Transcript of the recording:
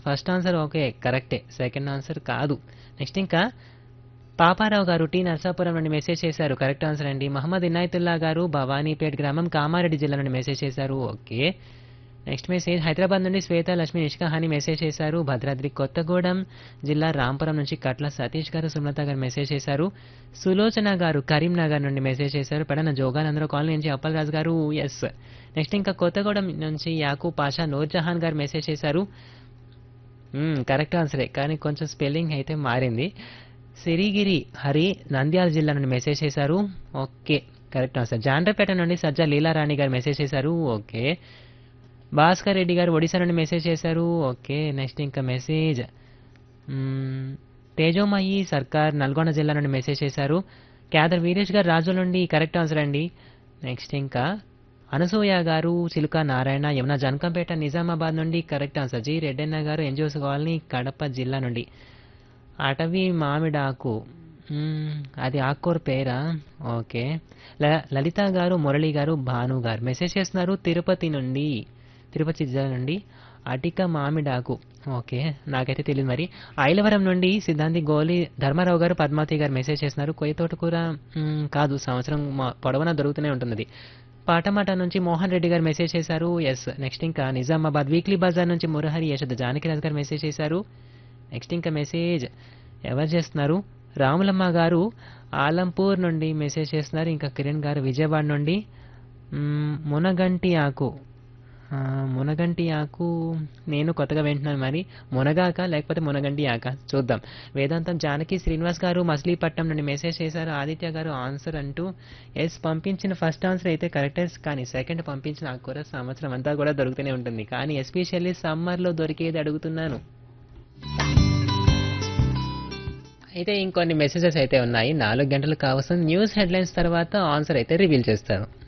First answer okay కరెక్టే second answer కాదు next ఇంకా పాపారావు గారు టీ నర్సాపురం నుండి మెసేజ్ చేశారు కరెక్ట్ ఆన్సర్ అండి మహమ్మద్ ఇనాయతుల్లా గారు భవానీపేట్ గ్రామం కామారెడ్డి జిల్లా నుండి మెసేజ్ చేశారు ఓకే నెక్స్ట్ మెసేజ్ హైదరాబాద్ నుండి శ్వేత లక్ష్మి నిష్కాహాని మెసేజ్ చేశారు భద్రాద్రి కొత్తగూడెం జిల్లా రాంపురం నుంచి కట్ల సతీష్ గారు సుమలత గారు మెసేజ్ చేశారు సులోచన గారు కరీంనగర్ నుండి మెసేజ్ చేశారు పెడన జోగానందరూ కాలనీ నుంచి అప్పలరాజు గారు ఎస్ నెక్స్ట్ ఇంకా కొత్తగూడెం నుంచి యాకూ పాషా నూర్జహాన్ గారు మెసేజ్ చేశారు కరెక్ట్ ఆన్సరే కానీ కొంచెం స్పెల్లింగ్ అయితే మారింది సిరిగిరి హరి నంద్యాల జిల్లా నుండి మెసేజ్ చేశారు ఓకే కరెక్ట్ ఆన్సర్ జాండ్రపేట నుండి సజ్జా లీలారాణి గారు మెసేజ్ చేశారు ఓకే భాస్కర్ రెడ్డి గారు ఒడిశా నుండి మెసేజ్ చేశారు ఓకే నెక్స్ట్ ఇంకా మెసేజ్ మ్మ్, తేజోమయి సర్కార్ నల్గొండ జిల్లా నుండి మెసేజ్ చేశారు క్యాదర్ వీరేష్ గారు రాజు నుండి కరెక్ట్ ఆన్సర్ అండి నెక్స్ట్ ఇంకా అనసూయ గారు చిలుక నారాయణ యమున జనకంపేట నిజామాబాద్ నుండి కరెక్ట్ ఆన్సర్ జి రెడ్డన్న గారు ఎన్జిఓస్ కాలనీ కడప జిల్లా నుండి అటవీ మామిడాకు మ్మ్, అది ఆకుకూర పేరా ఓకే ల- లలిత గారు మురళి గారు భాను గారు మెసేజ్ చేస్తున్నారు తిరుపతి నుండి తిరుపతి జిల్లా నుండి అటిక మామిడాకు ఓకే నాకైతే తెలియదు మరి ఐలవరం నుండి సిద్ధాంతి గోలి ధర్మారావు గారు పద్మావతి గారు మెసేజ్ చేస్తున్నారు కొయ్య తోటకూర మ్మ్, కాదు సంవత్సరం మా- పొడవునా దొరుకుతూనే ఉంటుంది అది. పాటమాట నుంచి మోహన్ రెడ్డి గారు మెసేజ్ చేశారు ఎస్ నెక్స్ట్ ఇంకా నిజామాబాద్ వీక్లీ బజార్ నుంచి మురహరి యశోద జానకిరాజ్ గారు మెసేజ్ చేశారు నెక్స్ట్ ఇంకా మెసేజ్ ఎవరు చేస్తున్నారు రాములమ్మ గారు ఆలంపూర్ నుండి మెసేజ్ చేస్తున్నారు ఇంకా కిరణ్ గారు విజయవాడ నుండి మ్మ్, మునగంటి ఆకు ఆ, మునగంటి ఆకు నేను కొత్తగా వింటున్నాను మరి మునగాక లేకపోతే మునగంటి ఆక చూద్దాం వేదాంతం జానకి శ్రీనివాస్ గారు మచిలీపట్నం నుండి మెసేజ్ చేశారు ఆదిత్య గారు ఆన్సర్ అంటూ ఎస్ పంపించిన ఫస్ట్ ఆన్సర్ అయితే కరెక్టే కానీ సెకండ్ పంపించిన ఆకుకూర సంవత్సరం అంతా కూడా దొరుకుతూనే ఉంటుంది కానీ ఎస్పెషల్లీ సమ్మర్లో దొరికేది అడుగుతున్నాను అయితే ఇంకొన్ని మెసేజెస్ అయితే ఉన్నాయి నాలుగు గంటలు కావాల్సిన న్యూస్ హెడ్లైన్స్ తర్వాత ఆన్సర్ అయితే రివీల్ చేస్తాను